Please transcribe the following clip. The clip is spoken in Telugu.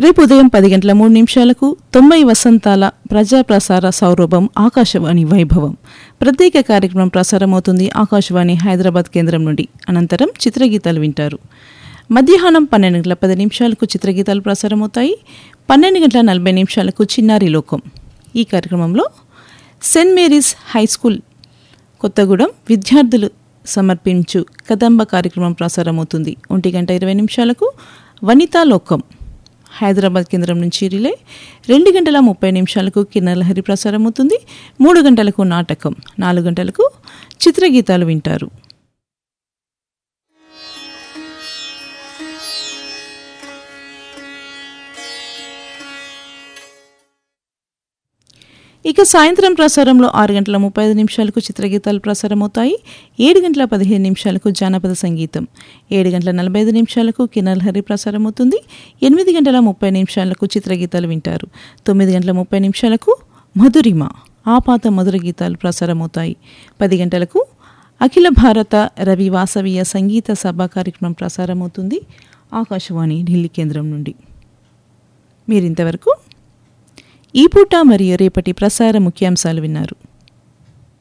రేపు ఉదయం పది గంటల మూడు నిమిషాలకు తొంభై వసంతాల ప్రజా ప్రసార సౌరభం ఆకాశవాణి వైభవం ప్రత్యేక కార్యక్రమం ప్రసారమవుతుంది ఆకాశవాణి హైదరాబాద్ కేంద్రం నుండి అనంతరం చిత్రగీతాలు వింటారు మధ్యాహ్నం పన్నెండు గంటల పది నిమిషాలకు చిత్రగీతాలు ప్రసారమవుతాయి పన్నెండు గంటల నలభై నిమిషాలకు చిన్నారి లోకం ఈ కార్యక్రమంలో Saint Mary's high school Kothagudem విద్యార్థులు సమర్పించు కదంబ కార్యక్రమం ప్రసారమవుతుంది ఒంటి గంట ఇరవై నిమిషాలకు వనితా లోకం హైదరాబాద్ కేంద్రం నుంచి రిలే రెండు గంటల ముప్పై నిమిషాలకు కిన్నెలహరి ప్రసారమవుతుంది మూడు గంటలకు నాటకం నాలుగు గంటలకు చిత్రగీతాలు వింటారు ఇక సాయంత్రం ప్రసారంలో ఆరు గంటల ముప్పై ఐదు నిమిషాలకు చిత్రగీతాలు ప్రసారమవుతాయి ఏడు గంటల పదిహేను నిమిషాలకు జానపద సంగీతం ఏడు గంటల నలభై ఐదు నిమిషాలకు కిన్నల్ హరి ప్రసారమవుతుంది ఎనిమిది గంటల ముప్పై నిమిషాలకు చిత్రగీతాలు వింటారు తొమ్మిది గంటల ముప్పై నిమిషాలకు మధురిమ ఆపాత మధుర గీతాలు ప్రసారమవుతాయి పది గంటలకు అఖిల భారత రవి వాసవీయ సంగీత సభ కార్యక్రమం ప్రసారమవుతుంది ఆకాశవాణి ఢిల్లీ కేంద్రం నుండి మీరింతవరకు ఈ పూట మరియు రేపటి ప్రసార ముఖ్యాంశాలు విన్నారు